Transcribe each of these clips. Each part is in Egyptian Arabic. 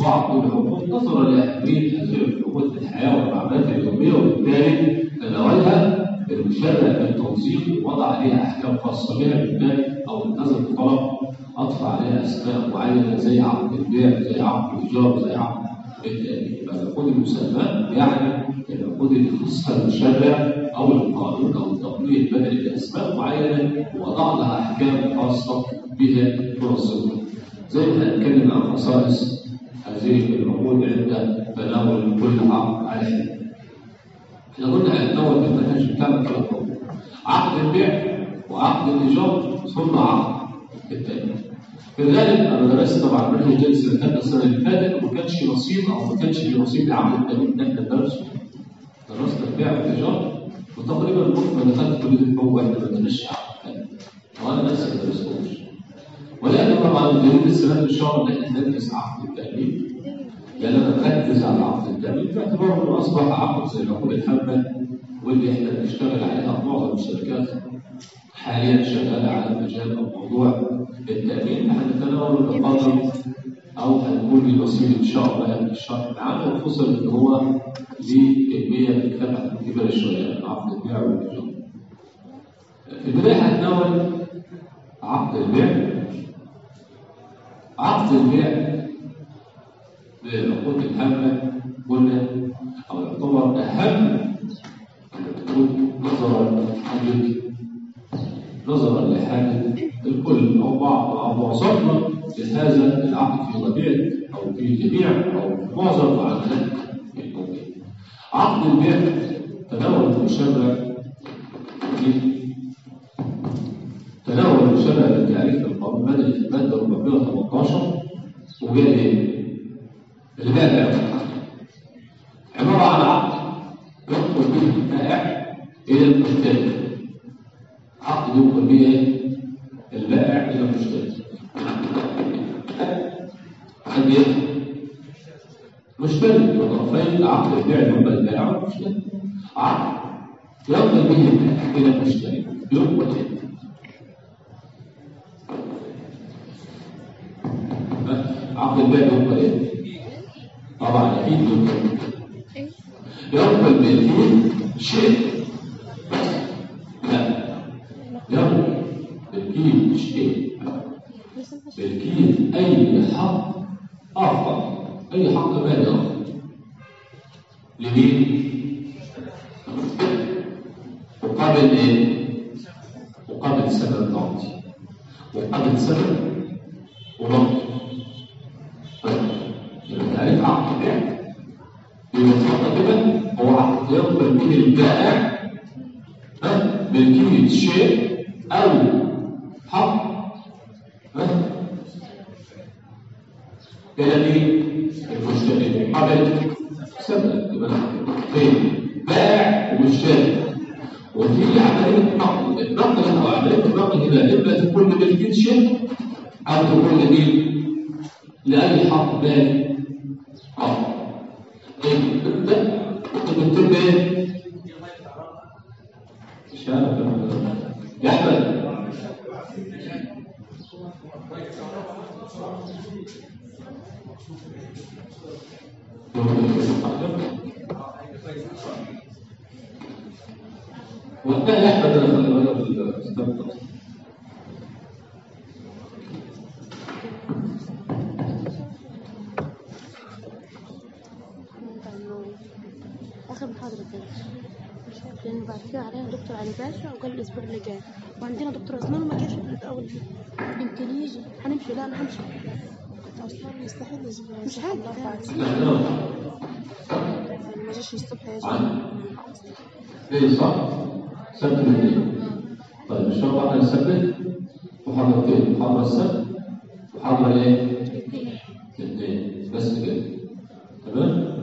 بعض الحقوق نظرا لاهميه هذه الحقوق في الحياه والمعاملات اليوميه وبالتالي تناولها المشرع بالتنظيم وضع عليها احكام خاصه بها بالتالي او نزل الطلب اضفى عليها اسماء معينه زي عقد البيع زي عقد الايجار زي عقد التامين فالعقود المسماه يعني العقود اللي خصها المشرع او القانون او التقنين المدني باسماء معينه ووضع لها احكام خاصه بها تنظمها زي ما هنتكلم عن خصائص هذه العقود عند تناول كل عقد على حده احنا قلنا هنتناول بالمنهج بتاعنا ثلاث عقود عقد البيع وعقد الايجار ثم عقد التامين في الغالب انا درست طبعا منهج جلسه اللي كانت السنه اللي فاتت وما كانش نصيب او ما كانش لي نصيب لعقد التامين ده احنا درسه درست البيع والايجار وتقريبا ما دخلت كليه الحقوق واحنا ما درسش عقد التامين وانا نفسي ما درستوش ولكن طبعا الجديد السنه ان شاء الله ان احنا ندرس عقد التامين لان انا بركز على عقد التامين باعتباره انه اصبح عقد زي العقود الحامه واللي احنا بنشتغل عليها في معظم الشركات حاليا شغاله على مجال او موضوع التامين هنتناول بقدر او هنكون لي نصيب ان شاء الله في الشرح العام وخصوصا ان هو ليه كميه بتتابع كبيره شويه عقد البيع والايجار. في البدايه هنتناول عقد البيع عقد البيع بالعقود الهامة قلنا أو يعتبر أهم العقود نظرا لحاجة نظرا لحاجة الكل أو بعض أو معظمنا لهذا العقد في طبيعة أو في جميع أو في معظم معاملات اليومية. عقد البيع تناول المشرع في تناول المشرع للتعريف القانون المدني في المادة 418 وجاء ايه؟ البائع عبارة عن عقد يدخل به البائع إلى المشتري عقد يدخل به إيه؟ البائع إلى المشتري قد يدخل مشتري وطرفين عقد البيع اللي هم البائع والمشتري عقد يدخل به البائع إلى المشتري يدخل إيه؟ عقد البيع يدخل إيه؟ طبعا اكيد يمكن يقبل بالدين شيء لا يقبل بالكيل شيء بالكيل اي حق اخر اي حق مالي اخر لمين مقابل ايه مقابل سبب نقدي مقابل سبب ونقدي تعريف عقد البيع ببساطة كده هو عقد يقبل به البائع ملكية شيء أو حق إلى مين؟ المشتري مقابل سبب يبقى فين؟ بائع ومشتري وفي عملية نقل النقل أو عملية النقل هنا إما تكون لملكية شيء أو تكون لمين؟ لأي حق مالي اه ده بتكتب ايه مش عارف يا احمد وقتها يا احمد انا خلي بالك الاستاذ اخر محاضرة كده لان بعد كده علينا دكتور علي باشا وقال الاسبوع اللي جاي وعندنا دكتور عثمان ما جاش الاول يمكن يجي هنمشي لا انا همشي اصلا يستحيل الاسبوع مش عارف ما جاش الصبح يجي ايه صح؟ سبت الاثنين طيب ان شاء الله هنثبت محاضرتين محاضرة السبت ومحاضرة ايه؟ الاثنين بس كده تمام؟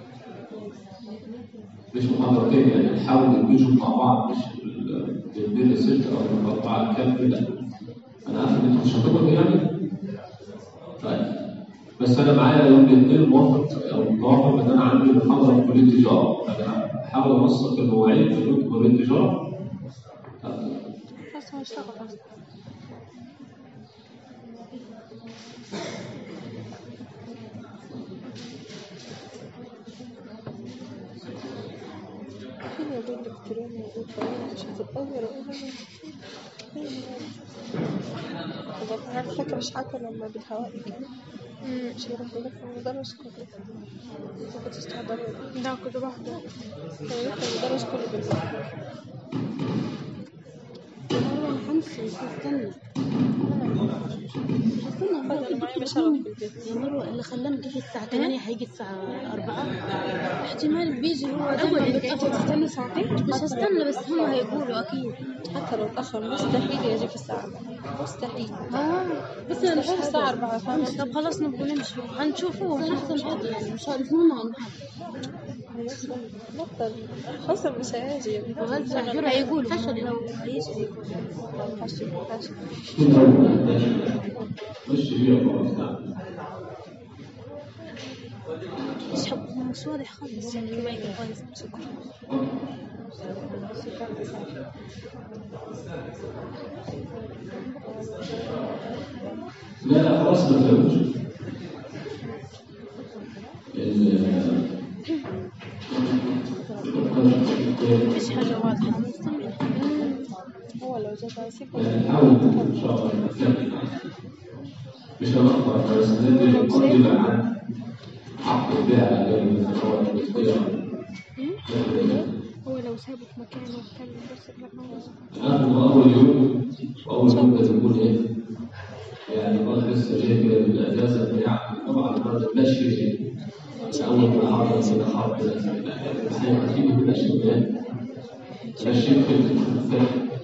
مش محاضرتين يعني نحاول نجيشوا مع بعض مش الاثنين الست او الاربعة الكام لا انا عارف ان انتوا مش هتقعدوا يعني طيب بس انا معايا يوم الاثنين موافق او موافق ان انا عندي محاضره في كليه التجاره انا هحاول اوثق المواعيد في كليه التجاره بس هو اشتغل اصلا أنا بقول لك ترى موجود طيب مش هتتطور أقول أنا أنا فاكرة شحاتة لما بالهواء كده مش يروح لك المدرس كله ما كنتش تحضري ده كنت بحضر يروح المدرس كله بالليل مرة هنسى استنى استنى فضل معايا بشرب في البيت يا مروة اللي خلاني جه الساعة 8 هيجي الساعة 4 احتمال بيجي هو أول بتأخر تستنى ساعتين مش هستنى بس هم هيقولوا أكيد حتى لو اتأخر مستحيل يجي في الساعة أربعة مستحيل اه بس أنا مش مستحيل الساعة أربعة فاهمة طب خلاص نبقى نمشي هنشوفه هنحسن حد يعني مش هنفهمنا عن حد بطل حسن مش هيجي يا بنتي. وغلط العجورة هيقولوا فشل لو هيجي فاشل فاشل مش هي خلاص نعم يسحب مش واضح خالص يعني باين كويس شكرا لا لا خلاص ما تفهمش مفيش حاجة واضحة مستمر هو لو جاب هيسيبه نحاول ان شاء الله نكمل مش هنقطع بس ندي مقدمة عن حق البيع غير المتطور هو لو سابه في مكانه وكمل بس لا نحن أول يوم وأول يوم ده تكون إيه؟ يعني قال لسه جاي كده من الأجازة بتاع طبعا النهارده بلاش شيء من أول ما حاضر كده حاضر كده بس هي أكيد بلاش شيء بلاش شيء كده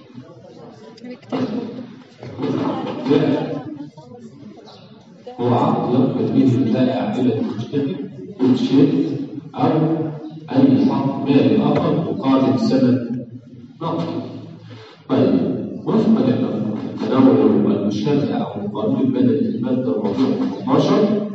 هو عقد يقبل به البائع إلى المشتري كل شيء أو أي حق مالي آخر مقابل سند نقدي. طيب وفقا للتناول المشرع أو القانون المدني في المادة الموضوع 18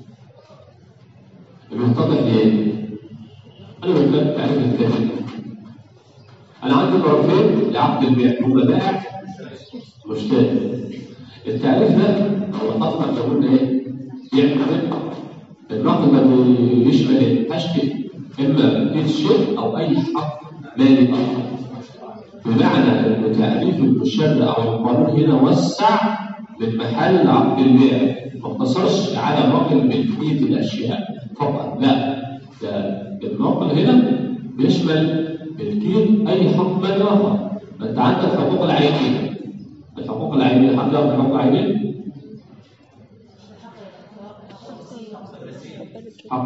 بيتضح ليه؟ أنا بتكلم تعريف الكلمة أنا عندي طرفين لعقد البيع هما بائع مشتري التعريف ده او الاصل احنا قلنا ايه؟ يعمل النقد ده بيشمل ايه؟ هشتري اما ملكيه شيء او اي حق مالي اخر بمعنى ان تعريف المشرع او القانون هنا وسع من محل عقد البيع ما اقتصرش على نقل ملكيه الاشياء فقط لا ده النقل هنا بيشمل ملكيه اي حق مالي اخر فانت عندك حقوق العينيه الحقوق العينيه حد يعرف الحقوق العينيه؟ حق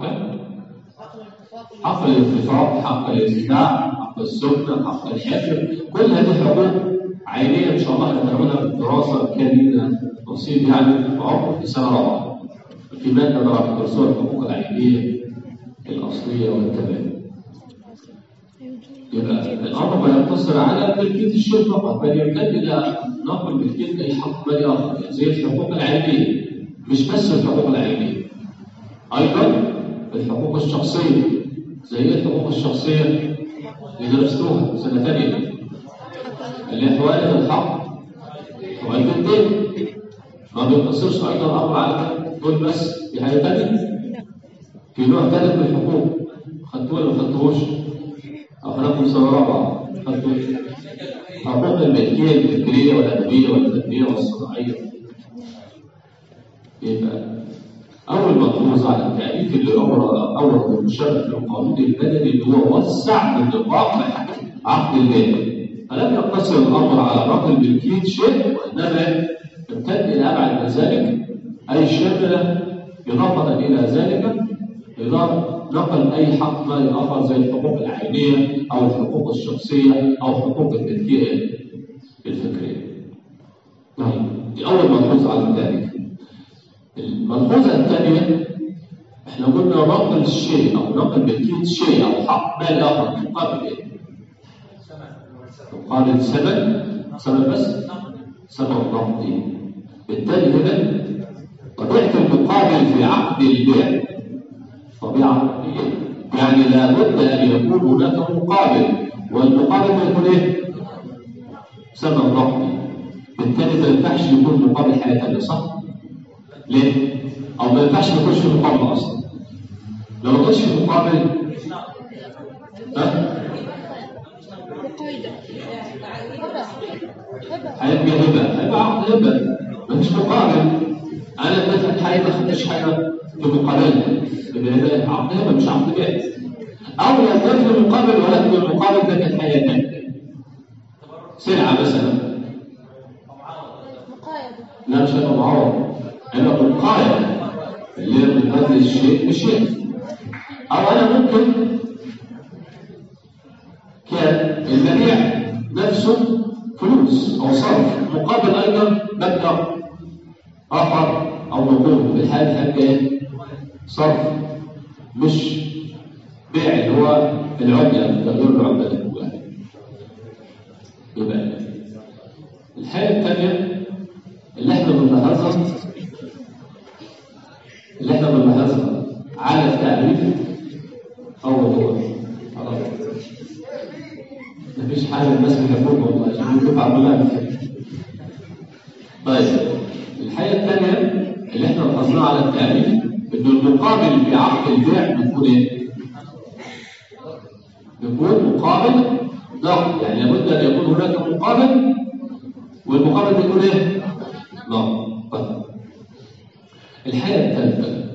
حق الانتفاع حق الانتفاع حق السكنة حق الحفر كل هذه حقوق عينية إن شاء الله هنعملها في الدراسة كان لنا نصيب يعني في عمر في سنة رابعة في مادة راح درسوها الحقوق العينية الأصلية والتمام يبقى الأمر ما يقتصر على ملكية الشيء فقط بل يمتد إلى نقل ملكية أي حق مالي آخر يعني زي الحقوق العينية مش بس الحقوق العينية أيضا الحقوق الشخصية زي إيه الحقوق الشخصية اللي درستوها سنة ثانية اللي هي حوالي الحق حوالي الدين ما بيقتصرش أيضا الأمر على دول بس في حاجة ثانية في نوع ثالث من الحقوق خدتوه ولا ما خدتوهوش؟ أخلاق سنة رابعة خدتوا حقوق الملكية الفكرية والأدبية والفنية والصناعية يبقى أول ملحوظة على التعريف اللي أورد أورد المشرع في القانون المدني اللي هو وسع من نطاق عقد البيع فلم يقتصر الأمر على نقل ملكية شيء وإنما امتد إلى أبعد من ذلك أي شمل إضافة إلى ذلك إضافة نقل أي حق مالي آخر زي الحقوق العينية أو الحقوق الشخصية أو حقوق الملكية الفكرية. طيب دي أول ملحوظة على التاريخ. الملحوظة الثانية احنا قلنا نقل الشيء أو نقل ملكية شيء أو حق مالي آخر مقابل إيه؟ مقابل ثمن ثمن بس ثمن نقدي. بالتالي هنا طبيعة المقابل في عقد البيع طبيعة يعني لابد أن يكون هناك مقابل والمقابل يكون إيه؟ ثمن نقدي بالتالي ما ينفعش يكون مقابل حاجة ثانية صح؟ ليه؟ أو ما ينفعش ما يكونش في مقابل أصلا لو ما كانش في مقابل ها؟ قايدة هبة هبة هيبقى هبه هيبقى عقد هبه مفيش مقابل انا اديتك حاجه ما خدتش حاجه بمقابلها يبقى هبه عقد هبه مش عقد بيع او يزداد في المقابل ولكن المقابل ده كانت حاجه ثانيه سلعه مثلا مقايدة لا مش هيبقى معروض هيبقى بالقاية اللي هي بتبدل الشيء بشيء أو أنا ممكن كان المبيع نفسه فلوس أو صرف مقابل أيضا مبلغ آخر أو نقود في الحالة هيبقى إيه؟ صرف مش بيع اللي هو العملة تغيير العملة الأولى يبقى الحالة الثانية اللي احنا بنلاحظها اللي احنا بنلاحظها على التعريف او هو خلاص مفيش حاجه الناس بيحبوها والله عشان الدفعه كلها بتحب طيب الحاجه الثانيه اللي احنا لاحظناها على التعريف انه المقابل في عقد البيع بيكون ايه؟ بيكون مقابل ضغط يعني لابد ان يكون هناك مقابل والمقابل بيكون ايه؟ ضغط طيب الحاجه الثالثه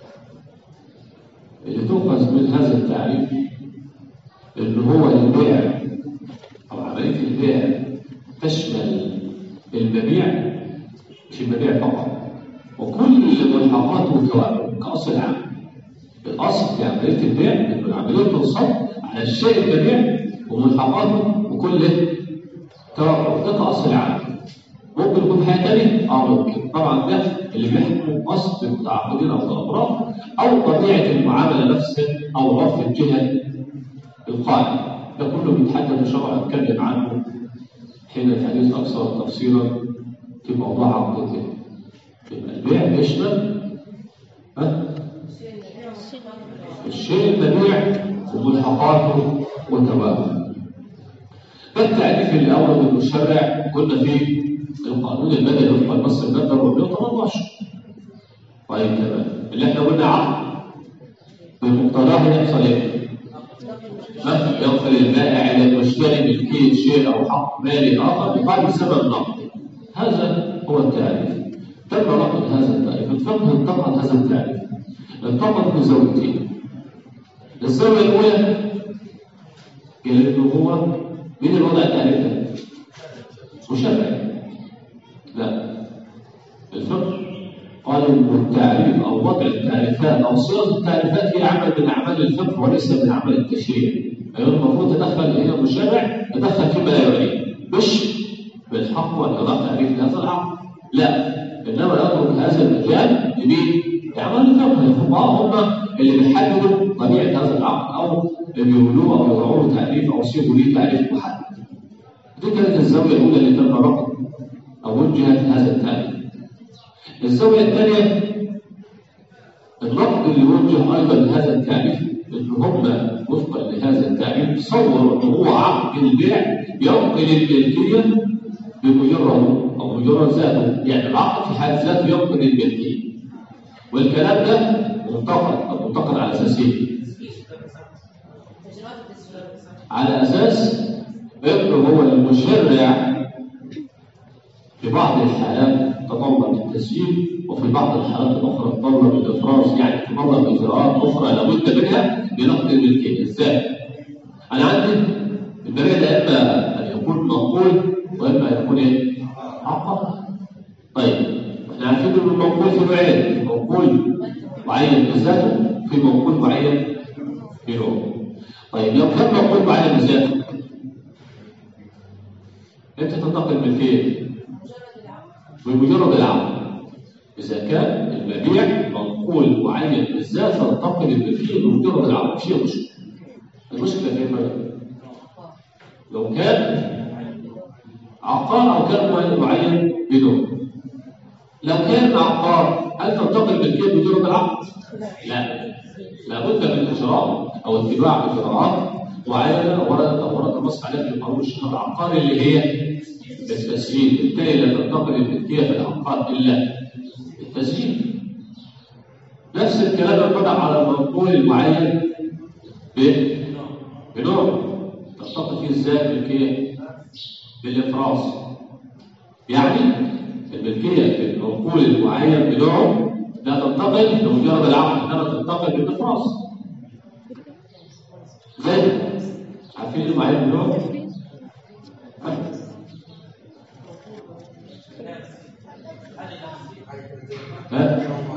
اللي تؤخذ من هذا التعريف اللي هو البيع او عمليه البيع تشمل المبيع مش المبيع فقط وكل ملحقاته وتوابعه كاصل عام الاصل في عمليه البيع ان العمليه تنصب على الشيء المبيع وملحقاته وكل توابعه ده كاصل عام ممكن يكون حاجه ثانيه؟ اه ممكن طبعا ده اللي بيحكم قصد المتعاقدين او الاطراف او طبيعه المعامله نفسها او عرف الجهه القائمه ده كله بيتحدد الشرع اتكلم عنه حين الحديث اكثر تفصيلا في موضوع عقد البيع يبقى البيع بيشمل ها؟ الشيء المبيع وملحقاته وتوابعه ده التعريف اللي اورد المشرع كنا في القانون المدني وفق النص الماده 418 طيب تمام اللي احنا قلنا عقد بمقتضاه يحصل ايه؟ ها؟ يغفر البائع الى المشتري ملكيه شيء او حق مالي اخر بقدر سبب نقد هذا هو التعريف تم نقد هذا التعريف الفقه انتقد هذا التعريف انتقد بزاويتين الزاويه الاولى قال انه هو مين اللي وضع التعريف ده؟ مشرع لا الفقه قال ان التعريف او وضع التعريفات او صيغه التعريفات هي عمل من اعمال الفقه وليس من اعمال التشريع يعني المفروض تدخل هنا المشرع تدخل فيما لا يعنيه مش بالحق ولا تعريف هذا العقل لا انما يترك هذا المجال لمين؟ لاعمال الفقه الفقهاء هم اللي بيحددوا طبيعه هذا العقد او بيقولوه او يضعوا له تعريف او يصيغوا ليه تعريف محدد دي كانت الزاويه الاولى اللي تم رفض او وجهت هذا التعريف الزاويه الثانيه النقد اللي وجه ايضا لهذا التعريف ان هم وفقا لهذا التعريف صوروا ان هو عقد البيع ينقل الملكيه بمجرد او مجرد ذاته يعني العقد في حد ذاته ينقل الملكيه والكلام ده منتقد او منتقد على اساس ايه؟ على اساس انه هو المشرع في بعض الحالات تطلب التسجيل وفي بعض الحالات الاخرى تطلب الافراز يعني تطلب اجراءات اخرى لابد منها لنقد الملكيه ازاي؟ انا عندي البريد ده اما ان يكون منقول واما ان يكون ايه؟ عقار طيب احنا عارفين ان المنقول في نوعين في منقول معين بذاته في منقول معين في نوع طيب لو كان منقول معين بذاته انت تنتقل ملكيه بمجرد العقد اذا كان المبيع منقول معين بالذات تنتقل الملكيه بمجرد العقد مش هي مشكله المشكله في بقى لو كان عقار او كان معين معين بدون لو كان عقار هل تنتقل الملكيه بمجرد العقد؟ لا لابد من اجراء او اتباع اجراءات معينه وردت او ورد النص عليها في قانون الشهر العقاري اللي هي التسجيل بالتالي لا تنتقل الملكيه في العقار الا التسجيل نفس الكلام ينطبق على المنقول المعين ب- بنوع تنتقل فيه ازاي الملكيه؟ بالافراز يعني الملكيه في العقول المعين بنوعه لا تنتقل بمجرد العقد انما تنتقل بالافراز زي عارفين المعين بنوعه؟ ها؟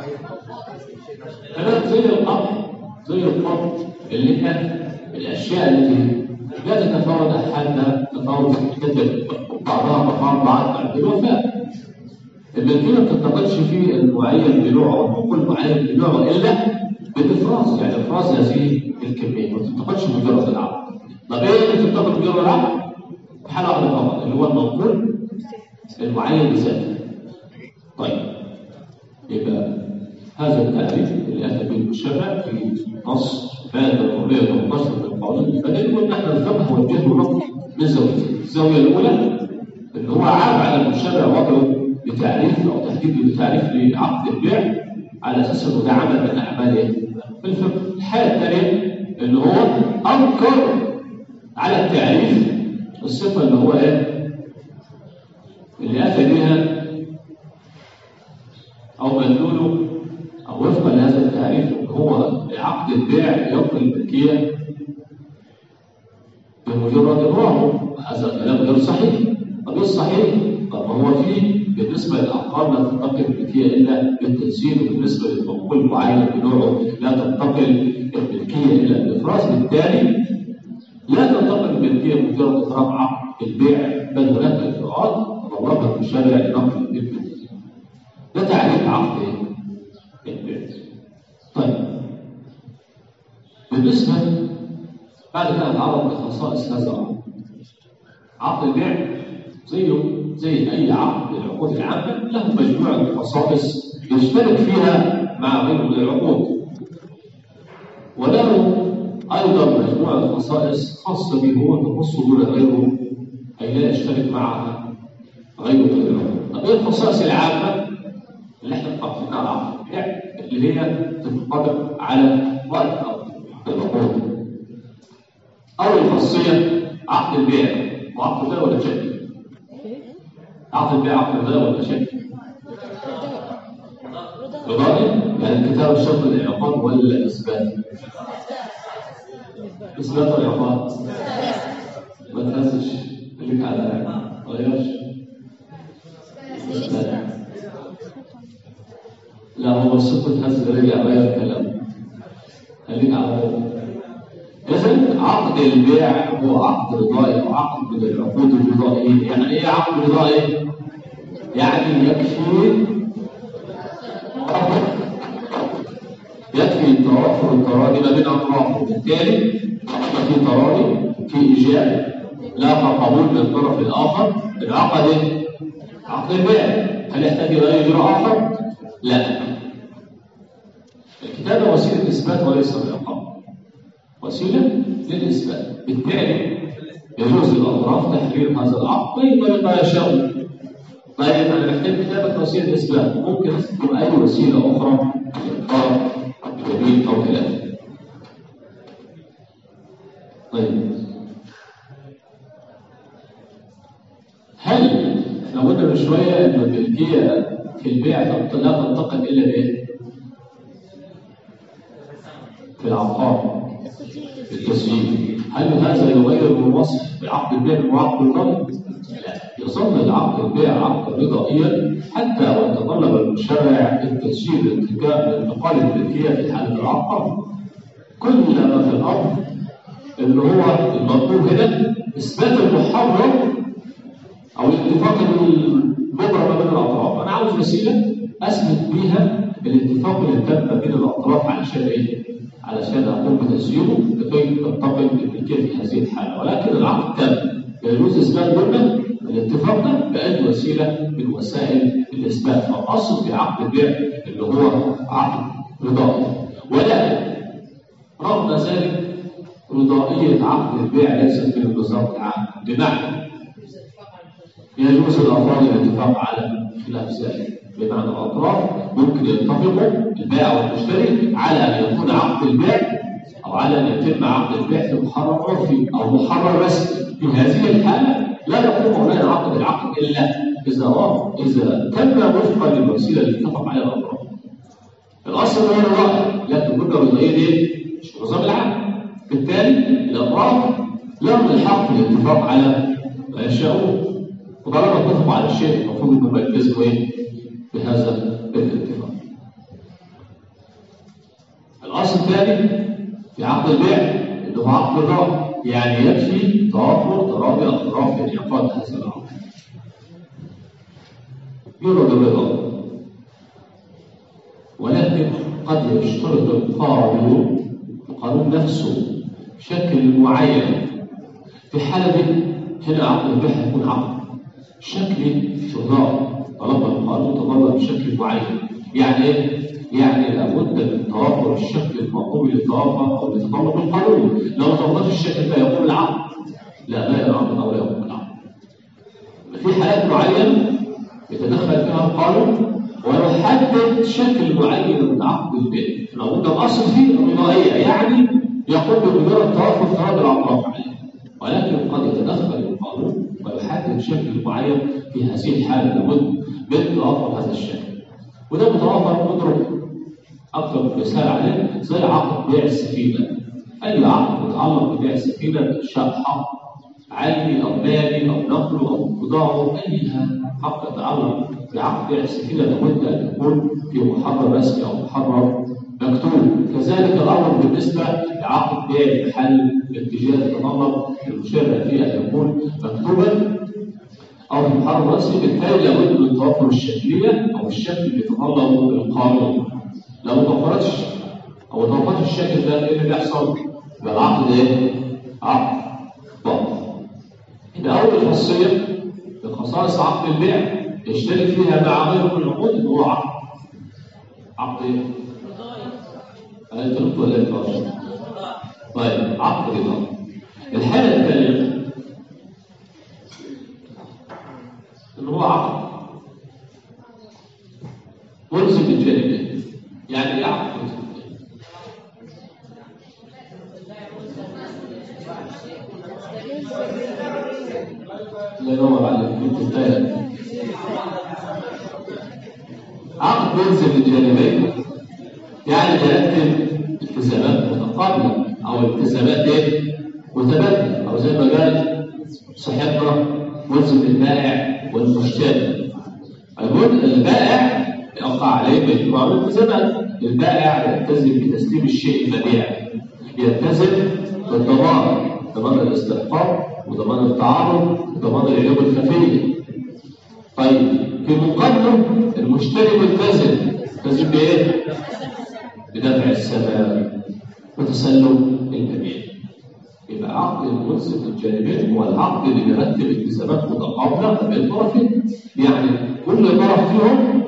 كلام زي القبر زي القبر اللي كان الاشياء التي لا تتفاوت احدها تفاوت كثير بعضها مقام بعض بعد الوفاه الملكيه ما تنتقلش في المعين بنوعه او كل معين بنوعه الا بالافراز يعني افراز هذه الكميه ما تنتقلش بمجرد العقد طب ايه اللي تنتقل بمجرد العقد؟ في حاله واحده فقط اللي هو المنقول المعين بذاته طيب يبقى هذا التعريف اللي اتى به المشرع في نص ماده 418 من القانون المدني وان احنا الفقه وجهه له من زاويتين، الزاويه الاولى ان هو عاب على المشرع وضعه بتعريف او تحديد بتعريف لعقد البيع على اساس انه ده عمل من اعمال ايه؟ في الفقه. الحاله الثانيه ان هو انكر على التعريف الصفه اللي هو ايه؟ اللي اتى بها او مدلوله او وفقا لهذا التعريف هو عقد البيع ينقل الملكيه بمجرد الرهن هذا الكلام غير صحيح غير صحيح طب ما هو فيه بالنسبه للعقار لا تنتقل الملكيه الا بالتنسيق وبالنسبه للمنقول معين بنوعه لا تنتقل الملكيه الا بالافراز بالتالي لا تنتقل الملكيه بمجرد افراغ عقد البيع بل هناك اجراءات طلبها المشرع لنقل الملكيه ده تعريف عقد البيع طيب بالنسبة بعد كده نتعرض لخصائص هذا العقد عقد البيع زيه زي أي عقد من العقود العامة له مجموعة خصائص يشترك فيها مع غيره من العقود وله أيضا مجموعة خصائص خاصة به هو تخص دون غيره أي لا يشترك معها غيره من العقود طب إيه الخصائص العامة اللي احنا متفقين على عقد البيع اللي هي تنطبق على وقت او العقود اول خاصيه عقد البيع وعقد البيع ولا شك عقد البيع عقد البيع ولا شك رضائي يعني الكتاب شرط العقاد ولا اثبات اثبات ولا عقاد ما تهزش خليك على ما تغيرش اثبات لا هو الصدق الحز رجع غير كلامه خليك على إذا عقد البيع هو عقد رضائي أو عقد من العقود الرضائية، يعني إيه عقد رضائي؟ يعني يكفي يكفي توفر التراضي ما بين أطرافه، وبالتالي في تراضي في إيجاب لاقى قبول من الطرف الآخر العقد عقد البيع، هل يحتاج إلى أي إجراء آخر؟ لا الكتابة وسيلة إثبات وليس العقاب وسيلة للإثبات بالتالي يجوز للأطراف تحرير هذا العقد طيب ما يشاء طيب أنا محتاج كتابة وسيلة إثبات ممكن أذكر أي وسيلة أخرى للطرف يمين أو خلافه طيب هل احنا قلنا من شوية إن الملكية في البيع لا تنتقل إلا بإيه؟ في العقار في التسجيل هل هذا يغير من وصف بعقد البيع وعقد الرضا؟ لا يظل العقد البيع عقد رضائيا حتى وان تطلب المشرع التسجيل الانتقال الملكيه في حاله العقد كل ما في الامر اللي هو المطلوب هنا اثبات المحرم او الاتفاق المبرم بين الاطراف انا عاوز وسيله اثبت بيها الاتفاق اللي تم بين الاطراف علشان ايه؟ علشان اقوم بتسجيله لكي تنتقل الملكيه في هذه الحاله ولكن العقد تم يجوز اثبات قلنا الاتفاق ده باي وسيله من وسائل الاثبات فالاصل في عقد البيع اللي هو عقد رضائي ولكن رغم ذلك رضائيه عقد البيع ليست من النظام العام بمعنى يجوز الافراد الاتفاق على خلاف ذلك بمعنى الاطراف ممكن يتفقوا البائع والمشتري على ان يكون عقد البيع او على ان يتم عقد البيع في محرم عرفي او محرم رسمي في هذه الحاله لا يقوم هنا عقد العقد الا اذا وافق اذا تم وفقا للوسيله اللي اتفق عليها الاطراف. الاصل هو الراي لكن كنا بنغير ايه؟ مش نظام العقد. بالتالي الاطراف لهم الحق في الاتفاق على ما يشاءون وطالما اتفقوا على الشيء المفروض انهم يلتزموا ايه؟ بهذا الاتفاق. الاصل الثاني في عقد البيع اللي هو عقد الرأي يعني يكفي توافر تراضي الاطراف لانعقاد هذا العقد. يرد الرضا ولكن قد يشترط القانون القانون نفسه شكل معين في حالة هنا عقد البيع هيكون عقد شكل شهراء طالما القانون تطلب بشكل معين يعني ايه؟ يعني لابد من توافر الشكل المطلوب للتوافر او لتطلب القانون لو ما توفرش الشكل ده يقوم العقد لا لا يعقد او لا يقوم العقد في حالات معينه يتدخل فيها القانون ويحدد شكل معين من عقد البيع لابد الاصل فيه الرضائيه يعني يقوم بمجرد توافر تراضي الاطراف عليه ولكن قد يتدخل القانون ويحدد شكل معين في هذه الحاله لابد من توافر هذا الشكل وده متوافر نضرب اكثر من مثال عليه زي عقد بيع السفينه اي عقد متعلق ببيع السفينه شاء حق عيني او مالي او نقله او بضاعه اي حق يتعلق بعقد بيع السفينه لابد ان يكون في محرر رسمي او محرر مكتوب كذلك الامر بالنسبه لعقد بيع المحل الاتجاه يتطلب المشرع فيه ان يكون مكتوبا او في محرر رسمي بالتالي لابد من توفر الشكليه او الشكل اللي يتطلبه القانون لو ما توفرتش او ما توفرش الشكل ده ايه اللي بيحصل؟ يبقى العقد ايه؟ عقد باطل يبقى اول خاصيه من خصائص عقد البيع يشترك فيها مع غيره من العقود اللي هو عقد عقد ايه؟ انت قلت ولا انت طيب عقد رضا الحاله الثانيه اللي هو عقد ملزم بالجانبين يعني ايه عقد ملزم بالجانبين؟ الله ينور عليك انت الثاني عقد ملزم بالجانبين يعني بيرتب التزامات متقابله او التزامات ايه؟ متبادله او زي ما قال صاحبنا ملزم للبائع والمشتري المهم البائع يقع عليه مجموعه من الالتزامات البائع يلتزم بتسليم الشيء المبيع يلتزم بالضمان ضمان الاستحقاق وضمان التعارض وضمان العيوب الخفيه طيب في مقابله المشتري ملتزم ملتزم بايه؟ بدفع الثمن وتسلم المبيع يبقى عقد الملزم للجانبين هو العقد اللي بيرتب التزامات متقابله بين الطرفين يعني كل طرف فيهم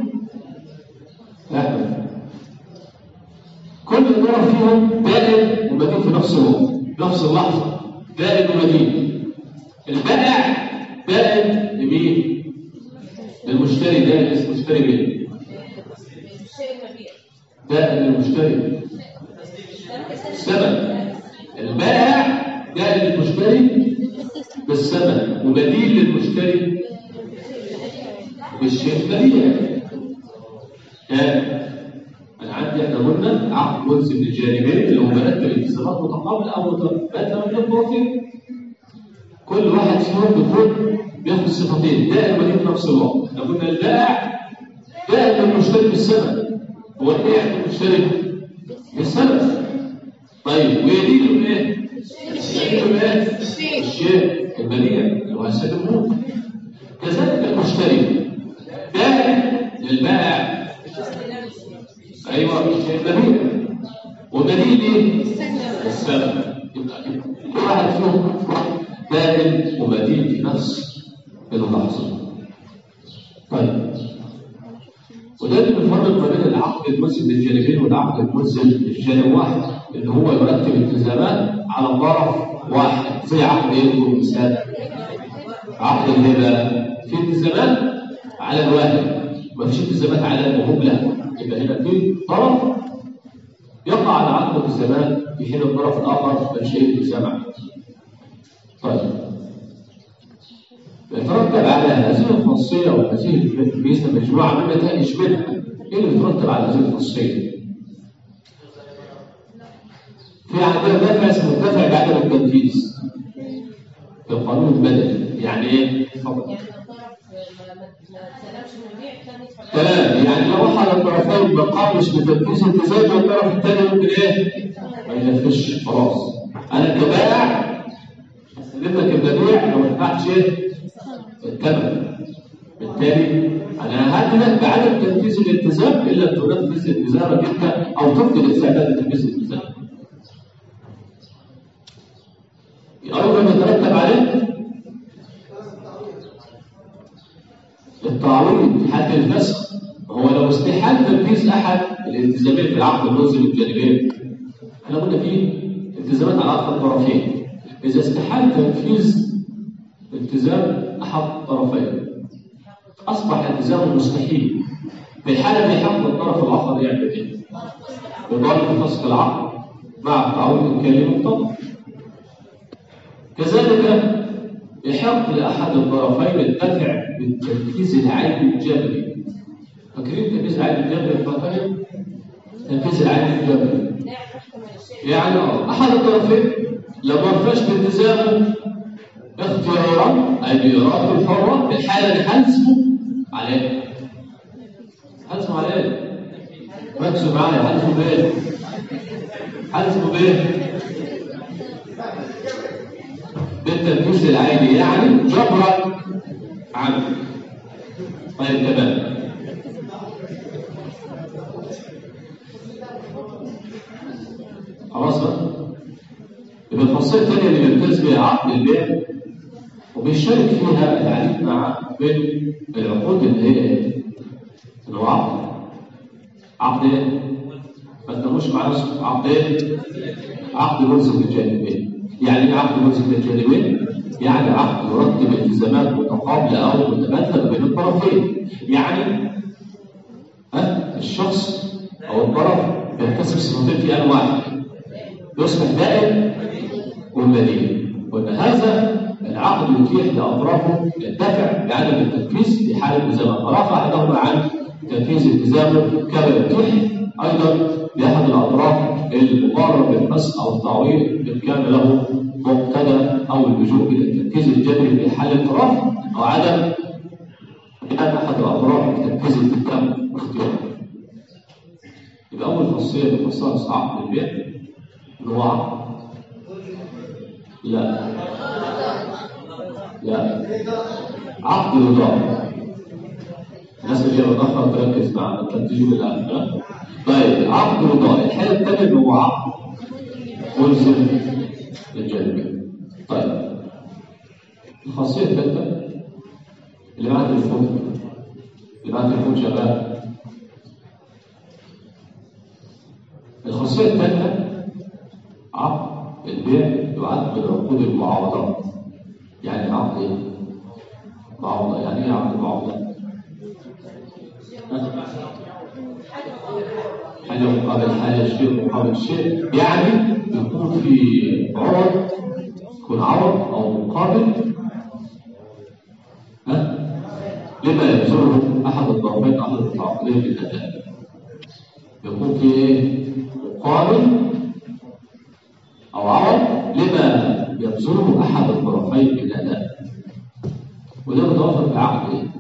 فاهم كل طرف فيهم دائم ومدين في نفس الوقت نفس اللحظه دائم ومدين البائع دائم لمين؟ للمشتري دائم اسمه مشتري مين؟ دائم للمشتري الثمن البائع دائم للمشتري بالثمن وبديل للمشتري بالشيء البديع انا عندي احنا قلنا عقد ملزم للجانبين اللي هو مرتب التزامات متقابله او متبادله من الطرفين كل واحد فيهم بيكون بياخد صفتين دائما ودي في نفس الوقت احنا قلنا البائع دائما المشتري بالثمن هو البيع المشتري بالثمن طيب ويدين بايه؟ يدين بايه؟ الشيء البديع اللي هو هيسلمه كذلك المشتري دائما للبائع ايوه الشيء البديع وبديل ايه؟ الثمن يبقى كل واحد فيهم دائم وبديل في نفس اللحظه طيب وده اللي بيفرق ما بين العقد الملزم للجانبين والعقد الملزم للجانب واحد اللي هو يرتب التزامات على طرف واحد زي عقد ايه مثال عقد الهبه في التزامات على الواحد ما فيش التزامات على المهمله يبقى هنا في طرف يقع يقع العقد التزامات في حين الطرف الاخر ملوش اي التزام عليه. طيب يترتب على هذه الخاصيه وهذه الميزه مجموعه من نتائج منها ايه اللي يترتب على هذه الخاصيه؟ في عندنا دافع اسمه الدافع بعدم التنفيذ في القانون المدني يعني ايه؟ اتفضل. يعني الطرف ما ما ما استلمش من البيع كان يدفع تمام يعني لو احد الطرفين ما قامش بتنفيذ التزام الطرف الثاني ممكن ايه؟ ما ينفذش خلاص انا كبائع هسلم لك البديع لو ما دفعتش ايه؟ الثمن بالتالي انا ههددك بعدم تنفيذ الالتزام الا ان تنفذ التزامك انت او تفقد استعداد لتنفيذ الالتزام. ايضا يترتب عليه التعويض في حالة الفسخ هو لو استحال تنفيذ أحد الالتزامات في العقد الملزم الجانبين احنا قلنا فيه التزامات على عقد الطرفين إذا استحال تنفيذ التزام أحد الطرفين أصبح التزامه مستحيل في الحالة دي حق الطرف الآخر يعمل إيه؟ يضل فسخ العقد مع التعويض إن كان له مقتضى كذلك يحق لأحد الطرفين الدفع بالتنفيذ العيب الجبري فاكرين تنفيذ العيب الجبري فاكرين؟ تنفيذ العيب الجبري لا يحكم الشيء يعني اه أحد الطرفين لو ما وفاش بالتزامه اختيارا أي بإرادته الحرة في الحالة دي حاسبه عليه حاسبه عليه ركزوا معايا حاسبه بإيه؟ حاسبه بإيه؟ بالتنفيذ العادي يعني جبرا عنه طيب تمام خلاص بقى يبقى الخاصيه الثانيه اللي بيمتاز بها عقد البيع وبيشارك فيها العديد مع بين العقود اللي هي ايه؟ اللي هو عقد عقد ايه؟ ما تناموش مع نفسك عقد ايه؟ عقد ملزم للجانبين يعني ايه عقد ملزم للجانبين؟ يعني عقد يرتب التزامات متقابله او متبادله بين الطرفين يعني ها الشخص او الطرف بيكتسب صفتين في ان واحد يصبح دائم والبديل وان هذا العقد يتيح لاطرافه الدفع بعدم التنفيذ في حاله التزام الطرف احدهما عن تنفيذ التزامه كما يتيح ايضا لاحد الاطراف المضارر بالفسخ او التعويض ان كان له مقتدى او اللجوء الى التنفيذ الجبري في حال الطرف او عدم قيام احد الاطراف بتنفيذ التزام باختياره. يبقى اول خاصيه من خصائص عقد البيع اللي هو عقد لا لا عقد الرضا الناس اللي هي متاخر تركز معنا انت تيجي بالاخر طيب عقد الرضا الحاله الثانيه اللي هو عقد ملزم للجانبين طيب الخاصيه الثالثه اللي معاها تليفون اللي معاها تليفون شغال الخاصيه الثالثه عقد البيع يعد من عقود المعاوضات يعني عقد ايه؟ معاوضه يعني ايه عقد المعاوضه؟ حاجه مقابل حاجه شيء مقابل شيء يعني يكون في عوض يكون عوض او مقابل ها لما يبذله احد الطرفين احد الطرفين بالاداء يكون في ايه؟ مقابل او عوض لما يبذله احد الطرفين بالاداء وده متوفر في عقد ايه؟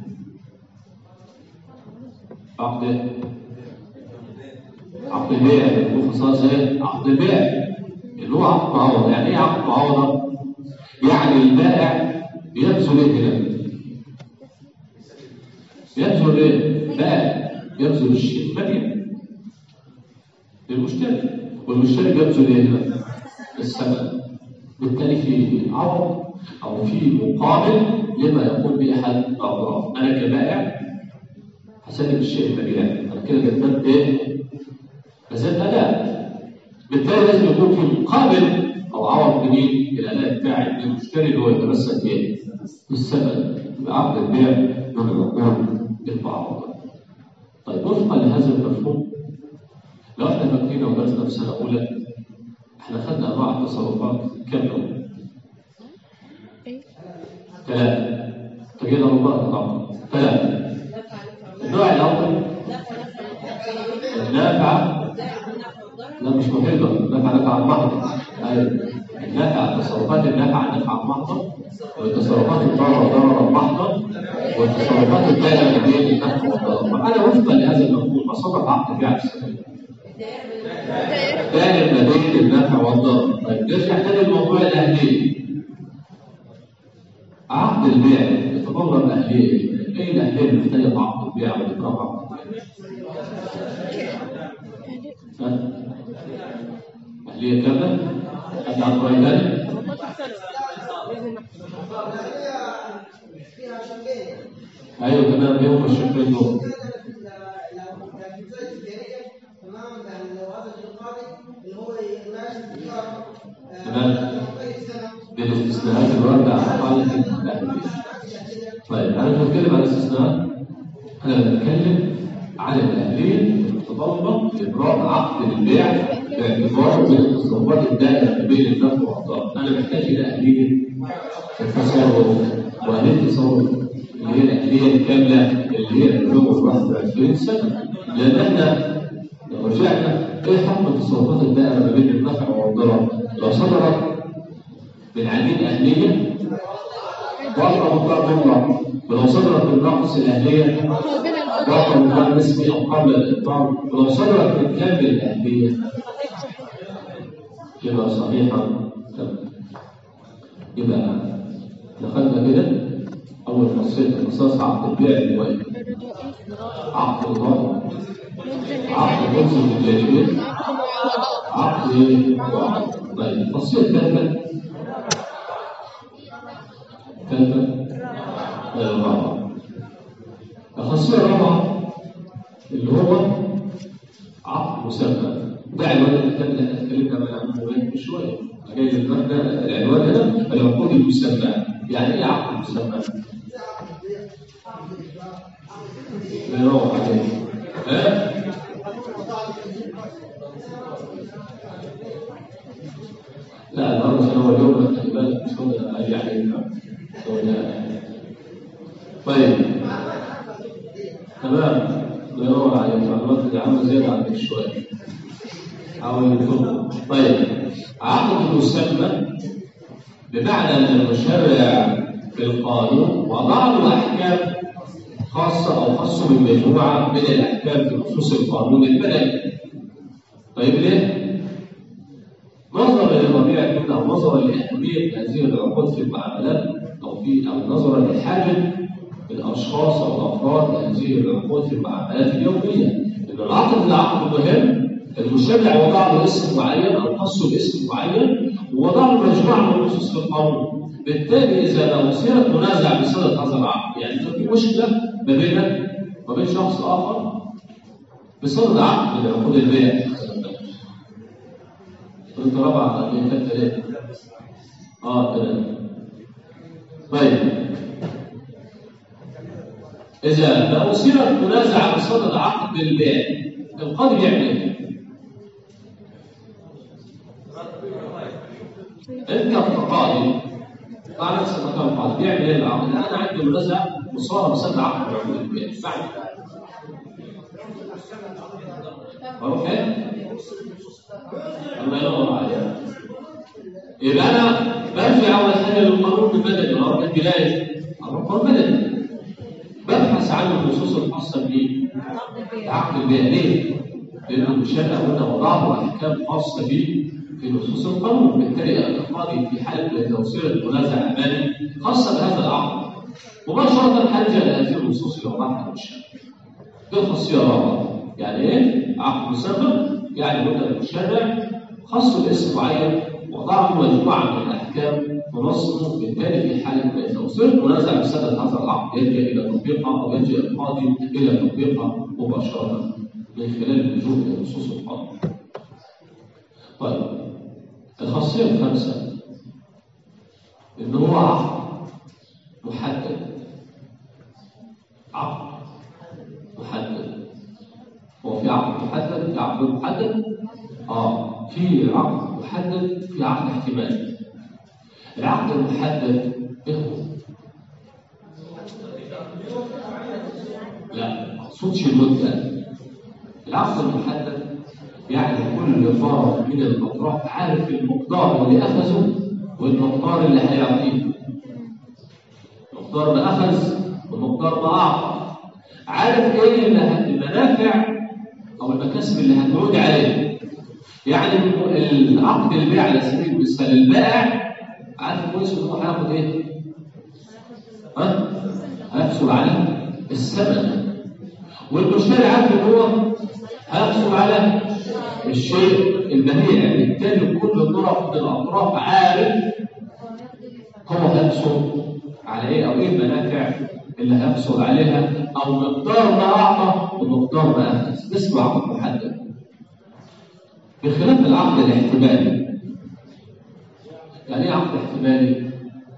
عقد ايه؟ عقد البيع له خصائص ايه؟ عقد البيع اللي هو عقد معاوضه يعني ايه عقد معاوضه؟ يعني البائع يبذل ايه كده؟ يبذل ايه؟ بائع يبذل الشيء مبيع للمشتري والمشتري يبذل ايه هنا؟ الثمن بالتالي في عوض او في مقابل لما يقوم به احد الاطراف انا كبائع هسلم الشيء المبيع انا كده قدمت ايه؟ بذلت اداء بالتالي لازم يكون في مقابل او عوض جديد الاداء بتاعي للمشتري اللي هو يتمسك ايه؟ بالثمن يبقى عقد البيع من العقود المعاوضه طيب وفقا لهذا المفهوم لو احنا فاكرين لو درسنا في سنه اولى احنا خدنا انواع التصرفات كم نوع؟ ايه ثلاثه تجينا ربما طبعا ثلاثه النوع الاول النافعه لا مش محيطه النافعه نافعه المحضر ايوه النافعه التصرفات النافعه النافعه المحضر والتصرفات الضاره ضرر المحضر والتصرفات الدائره بين النفع والضرر انا وفقا لهذا المفهوم بصرف عقد فعل السبب دائر ما بين النفع والضرر طيب نرجع تاني لموضوع الاهليه عقد البيع يتضمن الاهليه ايه الاهليه اللي محتاجه عقد البيع والاكرام عقد البيع؟ ها؟ اهليه كامله؟ حد عنده راي ثاني؟ ايوه تمام ايه هم الشقين دول؟ تمام بالاستثناءات الواردة على حالة الأهلية. طيب أنا مش بتكلم عن الاستثناءات أنا بتكلم عن الأهلية المتطلبة لإبراء عقد البيع باعتباره من التصرفات الدائرة بين النفع والضرر. أنا محتاج إلى أهلية التصرف وأهلية التصرف اللي هي الأهلية الكاملة اللي هي البلوغ 21 سنة لأن إحنا لو رجعنا ايه حكم التصرفات الدائره ما بين النفع والضرر؟ لو صدرت من عميل اهليه وقع مقدار مطلق ولو صدرت من ناقص الاهليه وقع مقدار نسبي او قبل الاطلاق ولو صدرت من كامل الاهليه يبقى صحيحه تمام يبقى دخلنا كده اول خاصيه اختصاص عقد البيع اللي هو إيه؟ عقد الضرر عقد ملزم للجانبين عقد وعقد طيب الخاصية الثالثة الثالثة الرابعة الخاصية الرابعة اللي هو عقد مسمى ده عنوان الكتاب اللي احنا اتكلمنا عنه من شوية جاي المبنى العنوان هنا العقود المسمى يعني ايه عقد مسمى؟ لا يروح عليه ها؟ لا الأمر عشان هو اليوم خلي بالك مش هو اللي أجي عليه هو ده. طيب تمام الله ينور عليك معلومات اللي عامله زياده عندك شويه حاول يكون طيب عقد مسمى بمعنى ان المشرع في القانون وضع له احكام خاصه او خاصه بمجموعه من الاحكام في نصوص القانون المدني طيب ليه؟ نظرا لطبيعه كده او نظرا لاهميه هذه العقود في المعاملات او في او نظرا لحاجه الاشخاص او الافراد لهذه العقود في المعاملات اليوميه ان العقد ده عقد مهم المشرع وضع له اسم معين او خصه باسم معين ووضع له مجموعه من النصوص في القانون بالتالي اذا لو صيرت منازع بصله هذا العقد يعني لو في مشكله ما بينك وبين شخص اخر بصدد عقد من عقود البيع قلت رابعه اللي كانت ثلاثه اه تمام طيب إذا لو صيرت منازعة بصدد عقد البيع القاضي بيعمل إيه؟ أنت كقاضي مع نفسك مكان القاضي بيعمل إيه العقد؟ أنا عندي منازعة مصارى بصدد عقد عقود البيع بعد أروح إيه؟ الله ينور عليك يبقى أنا برجع أول حاجة للقانون المدني أروح الجناية أروح القانون المدني ببحث عن النصوص الخاصة بإيه؟ عقد البيع ليه؟ لأنه المشرع قلنا وضع له أحكام خاصة به في نصوص القانون، بالتالي القاضي في حالة توصيل المنازع أمامي خاصة بهذا العقد مباشرة حاجة لهذه النصوص اللي وضعها المشرع. دي الخاصية الرابعة، يعني إيه؟ عقد مسمى يعني قلنا المشرع خص باسم معين وضع له مجموعة من الأحكام تنظم بالتالي في حالة توصيل منازع بسبب هذا العقد يلجأ إلى تطبيقها أو يلجأ القاضي إلى تطبيقها مباشرة من خلال اللجوء إلى نصوص القانون. طيب الخاصية الخامسة إن هو عقد محدد عقد محدد هو في عقد محدد في عقد محدد اه في عقد محدد في عقد احتمالي العقد المحدد ايه هو؟ لا ما اقصدش المده العقد المحدد يعني كل طرف من الاطراف عارف المقدار اللي اخذه والمقدار اللي هيعطيه المقدار ما اخذ والمقدار ما اعطى عارف ايه اللي ه- المنافع او المكاسب اللي هتعود عليه يعني الم- العقد البيع على سبيل المثال البائع عارف كويس ان هو هياخد ايه؟ ها؟ هيحصل على الثمن والمشتري عارف ان هو هيحصل على الشيء البهيع بالتالي كل طرف من الاطراف عارف هو هيحصل على ايه او ايه المنافع اللي هيحصل عليها او مقدار ما اعطى ومقدار ما اخذ ده اسمه عقد محدد بخلاف العقد الاحتمالي يعني ايه عقد احتمالي؟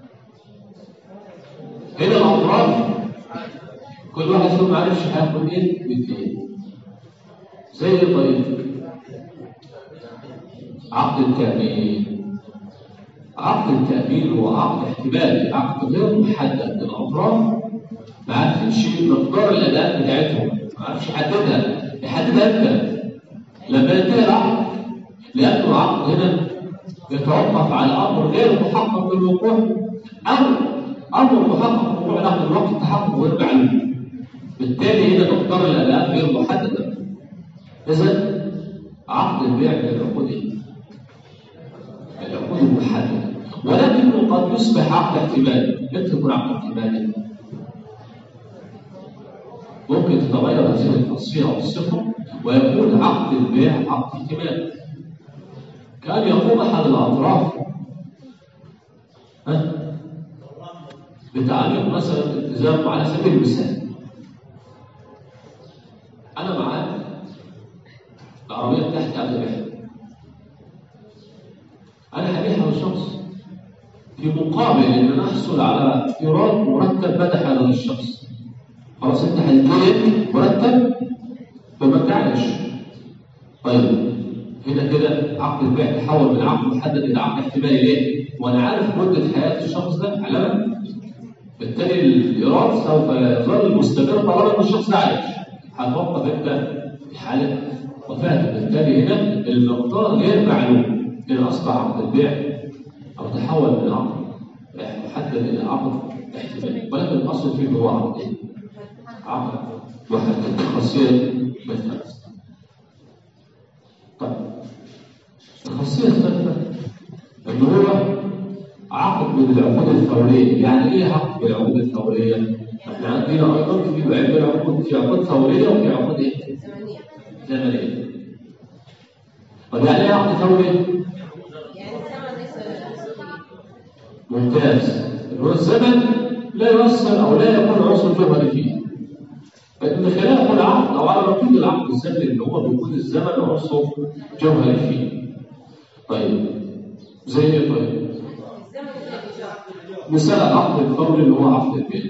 هنا الاطراف كل واحد فيهم ما عرفش هياخد ايه بالايه زي ايه طيب عقد التأمين عقد التأمين هو عقد احتمالي عقد غير محدد الأطراف ما عرفتش مقدار الأداء بتاعتهم ما عرفش يحددها يحددها أنت لما ينتهي العقد لأن العقد هنا يتوقف على أمر غير محقق بالوقوع أو أمر محقق بالوقوع ناخد وقت التحقق ويرجع له بالتالي هنا مقدار الأداء غير محددة إذا عقد البيع من العقود إيه؟ العقود المحددة ولكنه قد يصبح عقد احتمالي متى يكون عقد احتمالي؟ ممكن تتغير هذه الخاصية أو الصفة ويكون عقد البيع عقد احتمالي كان يقوم أحد الأطراف ها؟ بتعليق مثلا التزام على سبيل المثال أنا معاك العربية بتاعتي عايز أبيعها أنا هبيعها لشخص في مقابل إن أنا أحصل على إيراد مرتب مدى هذا الشخص خلاص أنت هتديني مرتب فما تعيش طيب هنا كده عقد البيع تحول من عقد محدد إلى عقد احتمالي ليه؟ وأنا عارف مدة حياة الشخص ده على بالتالي الإيراد سوف يظل مستمر طالما إن الشخص ده عايش هتوقف أنت في حالة وفاته بالتالي هنا المقدار غير معلوم هنا أصبح عقد البيع أو تحول من عقد محدد إلى عقد احتمالي ولكن الأصل فيه هو عقد إيه؟ عقد محدد خاصية مثلا طيب الخاصية الثالثة إن هو عقد من العقود الثورية يعني إيه عقد بالعقود الثورية؟ احنا عندنا أيضا في بعض العقود في عقود ثورية وفي عقود إيه؟ زمنية طب يعني إيه عقد ثوري؟ يعني الزمن ليس بالنسبة ممتاز إن هو الزمن لا يؤثر أو لا يكون عنصر جوهري فيه فإن خلاف العقد أو على نقيض العقد الزمني اللي هو بيكون الزمن عنصر جوهري فيه طيب زي إيه طيب؟ الزمن الإيجار مثال العقد الفوري اللي هو عقد البيع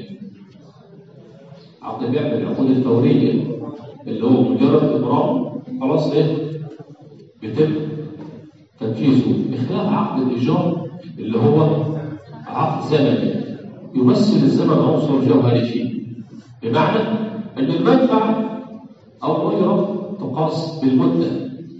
عقد البيع من العقود الفورية اللي هو مجرد إبرام خلاص إيه بيتم تنفيذه بخلاف عقد الإيجار اللي هو عقد زمني يمثل الزمن عنصر جوهري فيه بمعنى أن المنفعة أو الأجرة تقاس بالمدة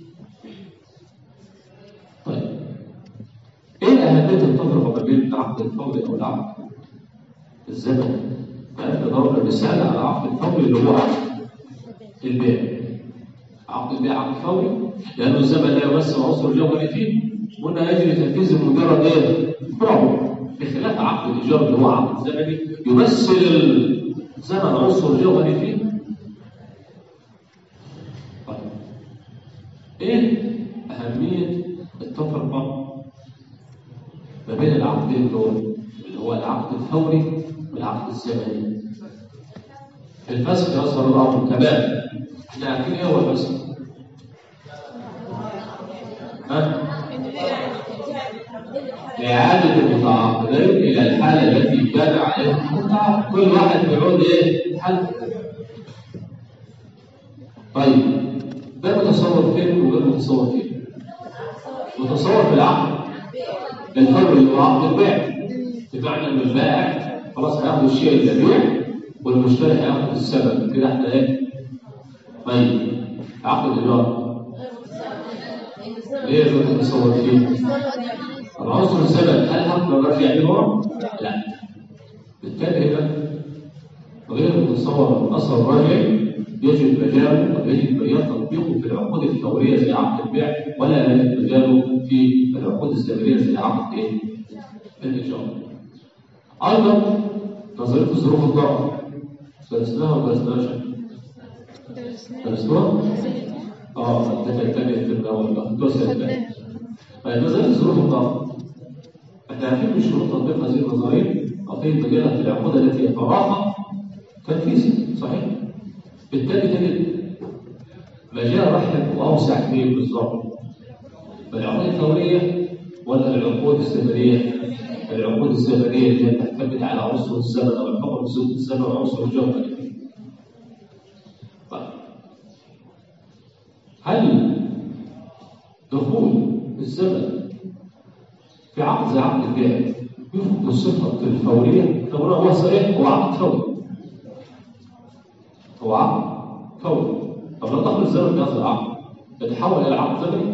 طيب ايه اهميه التفرقه ما بين العقد الفوري او العقد الزمني؟ عرفنا ضربنا مثال على العقد الفوري اللي هو عقد البيع عقد البيع عقد فوري لانه الزمن لا يمثل عنصر جوهري فيه قلنا يجري تنفيذ مجرد ايه؟ برافو بخلاف عقد الايجار اللي هو عقد زمني يمثل الزمن عنصر جوهري فيه طيب ايه اهميه التفرقه ما بين العقدين دول اللي هو العقد الفوري والعقد الزمني الفسخ يظهر الامر تمام احنا عارفين ايه هو الفسخ ها إعادة المتعاقدين إلى الحالة التي كان عليها المتعة كل واحد بيعود إيه؟ حل طيب ده متصور فين وغير متصور فين متصور في العقد الفرق اللي هو عقد البيع بمعنى ان البائع خلاص هياخد الشيء اللي بيع والمشتري هياخد السبب كده احنا ايه طيب عقد الايجار ليه غير متصور فيه العنصر السبب هل هقدر ارجع بيه ورا؟ لا بالتالي هنا غير متصور الاثر الراجعي يجب مجاله ويجب مجال تطبيقه في العقود الفوريه زي عقد البيع ولا يجب مجاله في العقود الزمنيه زي عقد ايه؟ الايجار. ايضا نظريه ظروف الضرر درسناها ولا درسناهاش؟ درسناها؟ اه ده كان تاني الترم الاول بقى الدرس الثاني. طيب نظريه ظروف الضرر احنا عارفين من شروط تطبيق هذه النظريه اعطيه مجالها في العقود التي يتراخى تنفيذها صحيح؟ بالتالي تجد مجال رحلة وأوسع فيه بالظبط العقود الفورية ولا العقود الزمنية؟ العقود الزمنية اللي هي تعتمد على عنصر الزمن أو الحكم بصفة الزمن وعنصر الجوهري. طيب هل دخول الزمن في عقد زي عقد البيع يفقد الصفة الفورية؟ طب هو صحيح هو عقد فوري هو عقد فوري طب لو دخل الزمن في هذا العقد يتحول الى عقد زمني؟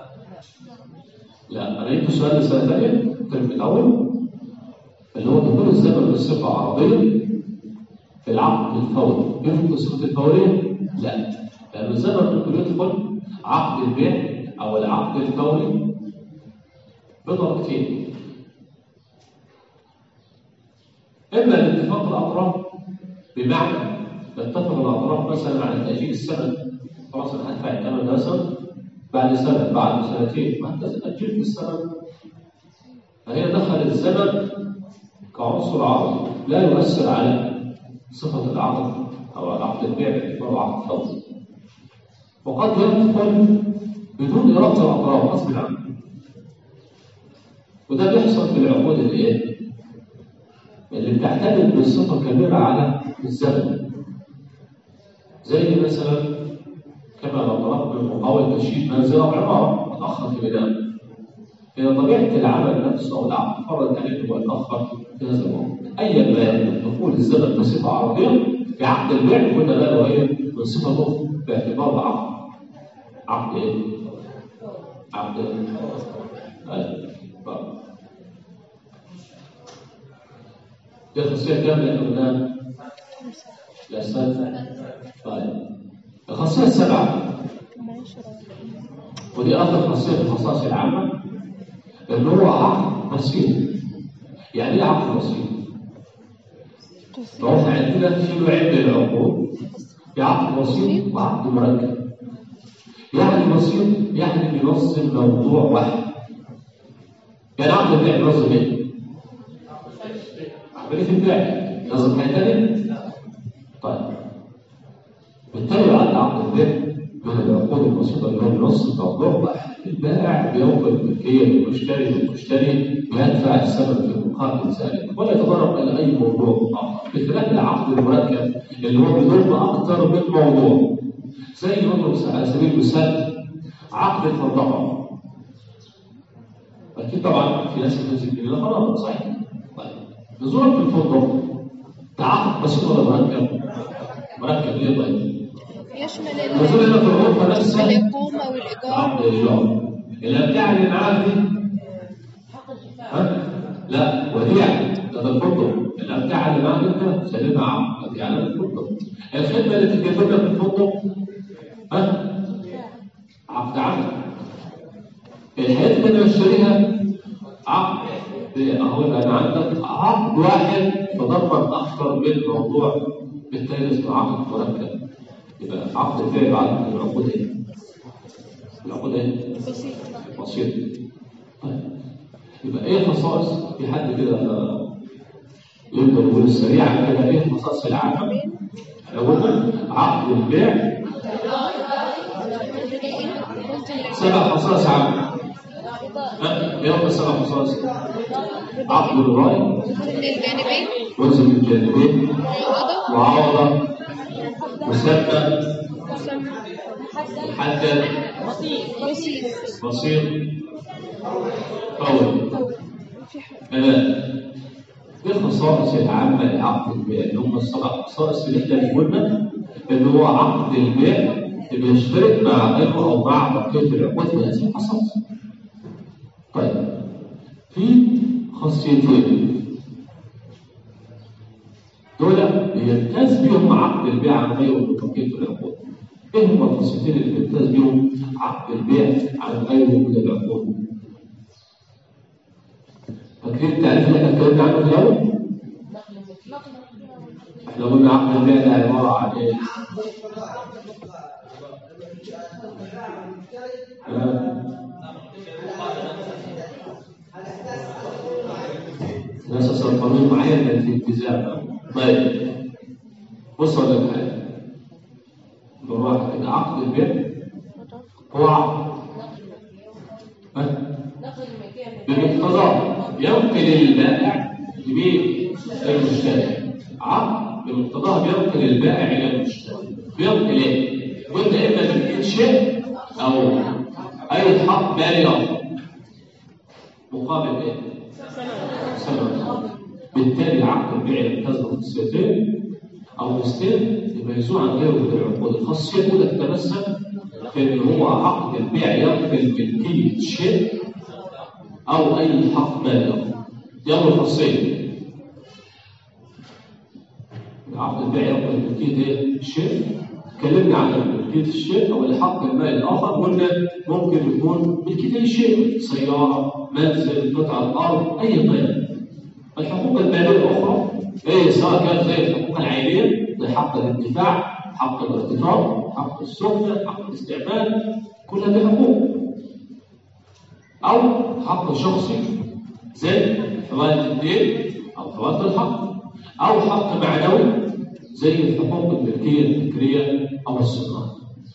لا انا جبت السؤال لسنه ثانيه الترم الاول اللي هو دخول الزمن بصفه عرضيه في العقد الفوري يفقد صفه الفوريه؟ لا لان الزمن ممكن يدخل عقد البيع او العقد الفوري بطريقتين اما لاتفاق الاطراف بمعنى يتفق الاطراف مثلا على تاجيل السنه خلاص انا هدفع الثمن ده سنه بعد سنه بعد سنتين ما انت اجلت السنه فهي دخل الزمن كعنصر عرضي لا يؤثر على صفه العقد او على عقد البيع باعتباره عقد فوري وقد يدخل بدون اراده الاطراف غصب عنه وده بيحصل في العقود الايه؟ اللي بتعتمد بصفه كبيره على الزمن زي مثلا كما لو طلبت من مقاول تشييد منزل او عماره متاخر في بناء هي طبيعه العمل نفسه او العقد فرض عليه هو يتاخر في هذا الوقت ايا ما يكون دخول الزمن بصفه عرضيه في عقد البيع قلنا لا وهي من صفته باعتبار عقد عقد ايه؟ عقد ايه؟ دي خاصيه كامله اللي قلناها لا استنى طيب الخاصية السبعة ودي آخر خاصية في الخصائص العامة اللي هو عقد بسيط يعني إيه عقد بسيط؟ فهو احنا عندنا في نوعين من العقود في عقد بسيط وعقد مركب يعني بسيط يعني بينظم موضوع واحد يعني عقد البيع بينظم ايه؟ عملية البيع نظم حاجة تانية؟ طيب بالتالي بعد عقد البيع من العقود البسيطة اللي هو بنص الموضوع واحد البائع بيوفر الملكية للمشتري والمشتري بيدفع الثمن في مقابل ذلك ولا يتطرق إلى أي موضوع آخر بخلاف العقد المركب اللي هو بيضم أكثر من موضوع زي نضرب على سبيل المثال عقد الفضاء أكيد طبعا في ناس بتمسك بالله خلاص صحيح طيب نزولك في الفضاء تعاقد بسيط ولا مركب؟ مركب ليه طيب؟ يشمل نزول هنا في الغرفة نفسها الإقامة والإيجار عقد الإيجار الأمتعة اللي معاك دي ها؟ لا وديعة ده ده الفندق الأمتعة اللي معاك أنت سلمها عقد وديعة ده الفندق الخدمة اللي تتكلم في الفندق ها؟ عقد عمل الحاجات اللي أنا بشتريها عقد أهو أنا عندك عقد واحد تضمن أكثر من موضوع بالتالي اسمه عقد مركب يبقى عقد البيع بعد العقود ايه؟ العقود ايه؟ بسيط بسيط طيب يبقى ايه خصائص في حد كده يقدر يقول السريعه كده ايه الخصائص العامه؟ احنا قلنا عقد البيع سبع خصائص عامه ها؟ ايه هم السبع خصائص؟ عقد الراي الجانبين وزن الجانبين معوضة وعوضه مسبب محدد بسيط بسيط قوي ثلاثة ايه الخصائص العامة لعقد البيع اللي هم السبع خصائص اللي احنا قلنا ان هو عقد البيع اللي بيشترك مع غيره او مع بقية العقود بهذه الخصائص. طيب في خاصيتين دول بيمتاز بيهم عقد البيع عن غيره من بقية العقود. ايه هم الخاصيتين اللي بيمتاز بيهم عقد البيع عن غيره من العقود؟ فاكرين التعريف اللي احنا اتكلمنا عنه في الاول؟ احنا قلنا عقد البيع ده عباره عن ايه؟ آه. ناس قانون معين من الالتزام طيب بص اقول لك حاجه بالراحه كده عقد البيع هو عقد ها؟ نقل المكان بمقتضاه ينقل البائع لمين؟ المشتري عقد بمقتضاه بينقل البائع الى المشتري بينقل ايه؟ قلنا اما تنقل شيء او اي حق مالي اخر مقابل ايه؟ ثمن بالتالي عقد البيع يمتاز بخصيتين او خصيتين يميزوه عن غيره من العقود الخاصيه الاولى تتمثل في ان هو عقد البيع ينقل ملكيه شيء أو أي حق مالي آخر يوم الخاصية عقد البيع ينقل ملكية إيه؟ الشيء اتكلمنا عن ملكية الشيء أو الحق المالي الآخر قلنا ممكن يكون ملكية أي شيء سيارة منزل قطعة أرض أي قيمة الحقوق المالية الأخرى إيه سواء كانت زي الحقوق العينية زي حق الانتفاع حق الارتفاع حق السكنة حق الاستعمال كلها دي حقوق أو حق شخصي زي حماية الدين أو حماية الحق أو حق معنوي زي الحقوق الملكية الفكرية أو السلطان.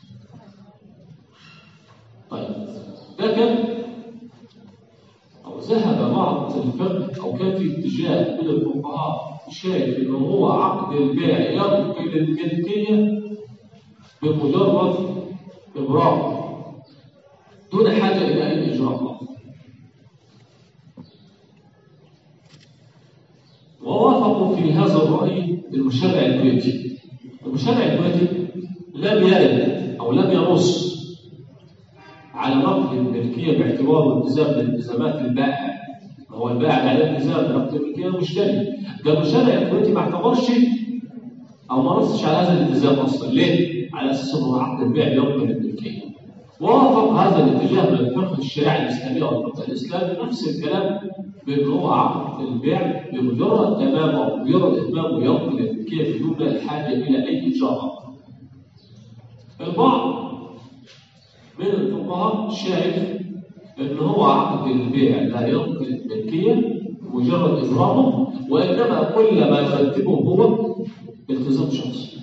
طيب ده كان أو ذهب بعض الفقه أو كان في اتجاه من الفقهاء شايف إن هو عقد البيع ينقل الملكية بمجرد إبراء دون حاجة إلى أي إجراء آخر. ووافقوا في هذا الرأي المشرع الكويتي المشرع الكويتي لم يرد أو لم ينص على نقل الملكية باعتباره التزام من التزامات البائع هو البائع عليه التزام بنقل الملكية المشتري ده المشرع الكويتي ما اعتبرش أو ما نصش على هذا الالتزام أصلا ليه؟ على أساس أنه عقد البيع ينقل الملكية وافق هذا الاتجاه من الفقه الشريعه الاسلاميه والفقه الاسلامي نفس الكلام بان هو عقد البيع بمجرد تمام او مجرد اتمام ينقل الملكيه بدون الحاجه الى اي اجراء. البعض من الفقهاء شايف ان هو عقد البيع لا ينقل الملكيه مجرد اجرامه وانما كل ما يرتبه هو التزام شخصي.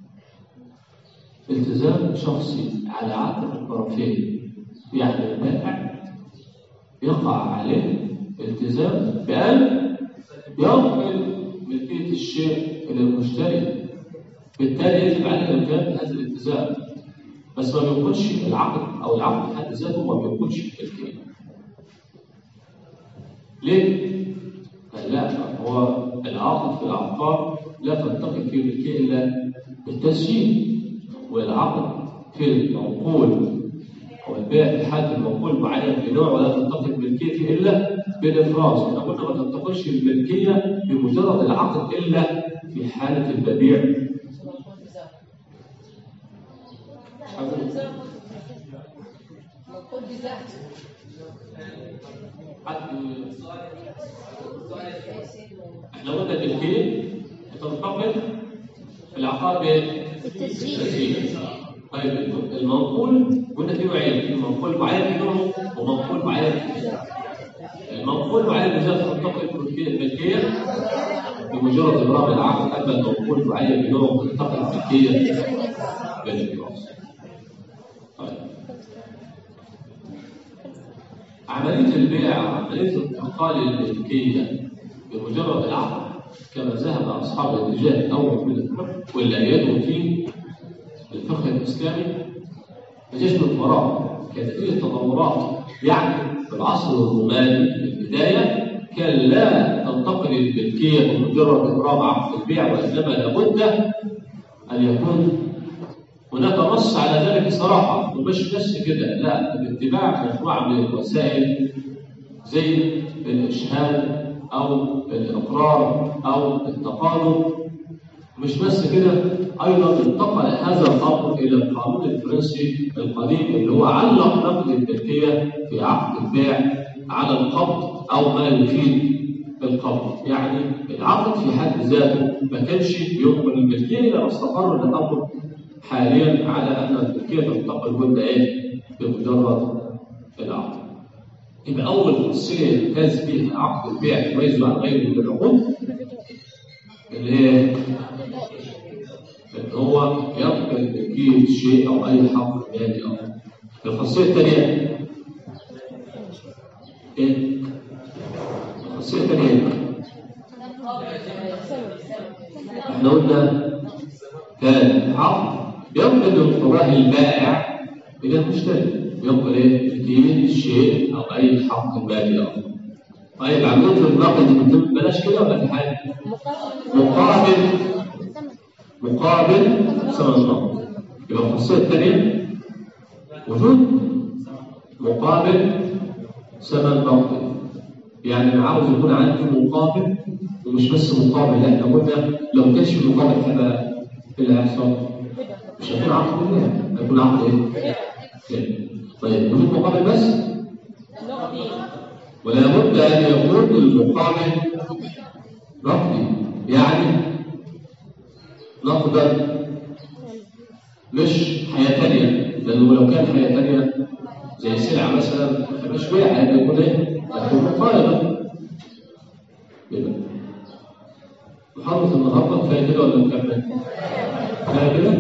التزام شخصي على عاتق الطرفين يعني البائع يقع عليه التزام بأن ينقل ملكية الشيء إلى المشتري بالتالي يجب عليه إلغاء هذا الالتزام بس ما بيكونش العقد أو العقد بحد ذاته ما بيكونش ملكية ليه؟ قال لا هو العقد في العقار لا تنتقل فيه الملكية إلا بالتسجيل والعقد في المنقول او البيع في حال المنقول معين بنوع ولا تنتقل ملكيته الا بالافراز احنا قلنا ما تنتقلش الملكيه بمجرد العقد الا في حاله المبيع مقول بذاته احنا قلنا الملكيه تنتقل في العقار بايه؟ التسجيل طيب المنقول قلنا في نوعين في منقول معين بنوعه ومنقول معين بذاته المنقول معين بذاته تنتقل ملكيه الملكيه بمجرد ابرام العقد اما المنقول معين بنوعه تنتقل الملكيه بالافراز طيب عمليه البيع عمليه انتقال الملكيه بمجرد العقد كما ذهب اصحاب الاتجاه الاول من الفقه واللي ايدوا فيه الفقه الاسلامي اكتشف الفراغ كانت فيه تطورات يعني في العصر الروماني في البدايه كان لا تنتقل الملكيه بمجرد ابرام عقد البيع وانما لابد ان يكون هناك نص على ذلك صراحه ومش بس كده لا باتباع مجموعه من الوسائل زي الاشهاد او الاقرار او التقارب مش بس كده ايضا انتقل هذا الامر الى القانون الفرنسي القديم اللي هو علق نقد الملكيه في عقد البيع على القبض او ما يفيد القبض يعني العقد في حد ذاته ما كانش ينقل الملكيه الى ما استقر الامر حاليا على ان الملكيه تنتقل وانت ايه بمجرد العقد يبقى اول خاصيه يمتاز بها عقد البيع يميزه عن غيره من العقود اللي هي ان هو ينقل ملكيه شيء او اي حق مالي اخر الخاصيه الثانيه ايه الخاصيه الثانيه ايه احنا قلنا كان عقد ينقل انقضاء البائع الى المشتري ينقل ايه ملكيه شيء او اي حق مالي اخر طيب عمليه النقد دي بتتم بلاش كده ولا في حاجه مقابل مقابل ثمن النقد يبقى الخاصيه الثانيه وجود مقابل ثمن نقد يعني انا عاوز يكون عندي مقابل ومش بس مقابل لا احنا قلنا لو ما كانش في مقابل هيبقى ايه اللي هيحصل؟ مش هيكون عقد بيع هيكون عقد ايه؟ بيع. طيب وجود مقابل بس ولا بد ان يكون المقابل نقدي يعني نقدا مش حياه ثانيه لانه لو كان حياه ثانيه زي سلعه مثلا ما تبقاش بيع هيبقى يكون ايه؟ هتكون مقاربه يبقى محاضرة النهارده كفايه كده ولا نكمل؟ كفايه كده؟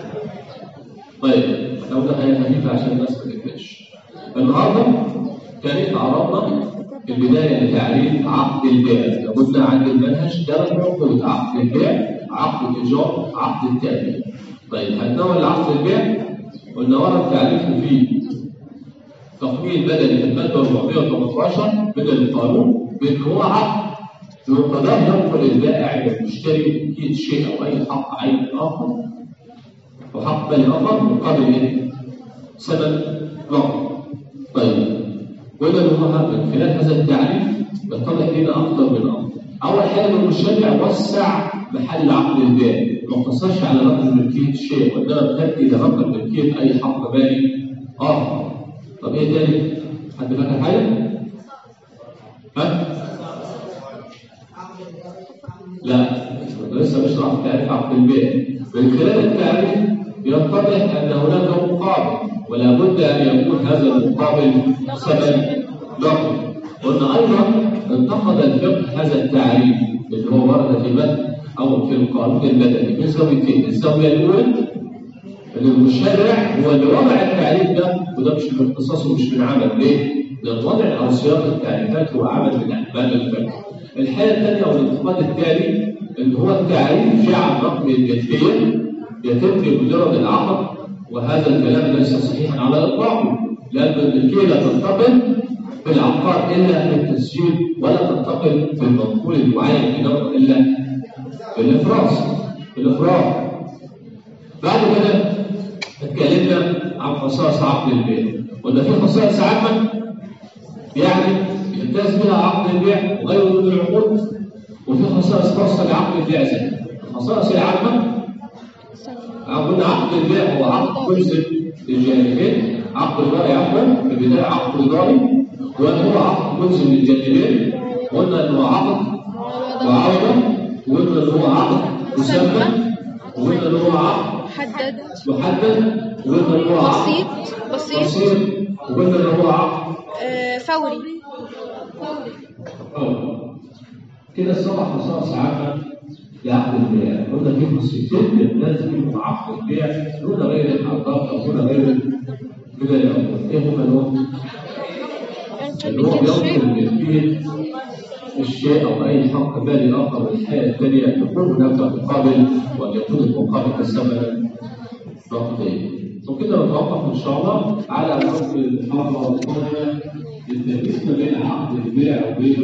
طيب لو ده حاجه خفيفه عشان الناس ما تكملش. النهارده كانت عرضنا البدايه لتعريف عقد البيع، لو قلنا عند المنهج ثلاث عقود عقد البيع، عقد الايجار، عقد التأمين. طيب هنتناول عقد البيع قلنا ورد تعريفه في تقويم بدني في الماده 418 من القانون بان هو عقد بمقتضاه ينقل البائع الى المشتري ملكيه شيء او اي حق عين اخر وحق مالي اخر مقابل ايه؟ ثمن نقد. طيب وده اللي هو من خلال هذا التعريف يتضح لنا اكثر من امر. اول حاجه ان المشرع وسع محل عقد البيع ما اقتصرش على نقل ملكيه شيء وانما بتاتي الى نقل ملكيه اي حق مالي اخر. طب ايه تاني؟ حد فاكر حاجه؟ ها؟ لا لسه بشرح تعريف عقد البيع من خلال التعريف يتضح ان هناك مقابل ولا بد ان يكون هذا المقابل ثمن نقد قلنا ايضا انتقد الفقه هذا التعريف اللي هو ورد في متن او في القانون المدني من زاويتين الزاويه الاولى ان المشرع هو اللي وضع التعريف ده وده مش من اختصاصه مش من عمل ليه؟ لان وضع او صياغه التعريفات هو عمل من اعمال الفقه الحاله الثانيه او الانتقاد الثاني اللي هو التعريف جعل نقل الملكيه يتم بمجرد العقد وهذا الكلام ليس صحيحا على اطلاقه لان الملكيه لا تنتقل في العقار الا في التسجيل ولا تنتقل في المنقول المعين في نقل الا في الافراز في الافراز بعد كده اتكلمنا عن خصائص عقد البيع قلنا في خصائص عامه يعني يمتاز بها عقد البيع وغيره من العقود وفي خصائص خاصه بعقد البيع زي الخصائص العامه قلنا عقد البيع هو عقد ملزم للجانبين عقد اداري عفوا في البدايه عقد اداري وهو عقد ملزم للجانبين قلنا انه عقد وعوده وقلنا انه هو عقد مسمى وقلنا انه هو عقد محدد محدد وقلنا انه هو عقد بسيط بسيط بسيط وقلنا انه هو عقد آه، فوري آه. كده السبع خصائص عامة لعقد البيع، قلنا في خصيتين يمتاز بهم عقد البيع دون غير الحركات أو دون غير من الأمور، إيه هما دول؟ اللي هو بينقل ملكية الشيء أو أي حق مالي آخر والحالة الثانية أن يكون هناك مقابل وأن يكون المقابل كثمنا نقديا. وكده نتوقف ان شاء الله على حكم المحاضره القادمه للتمييز ما بين عقد البيع وبين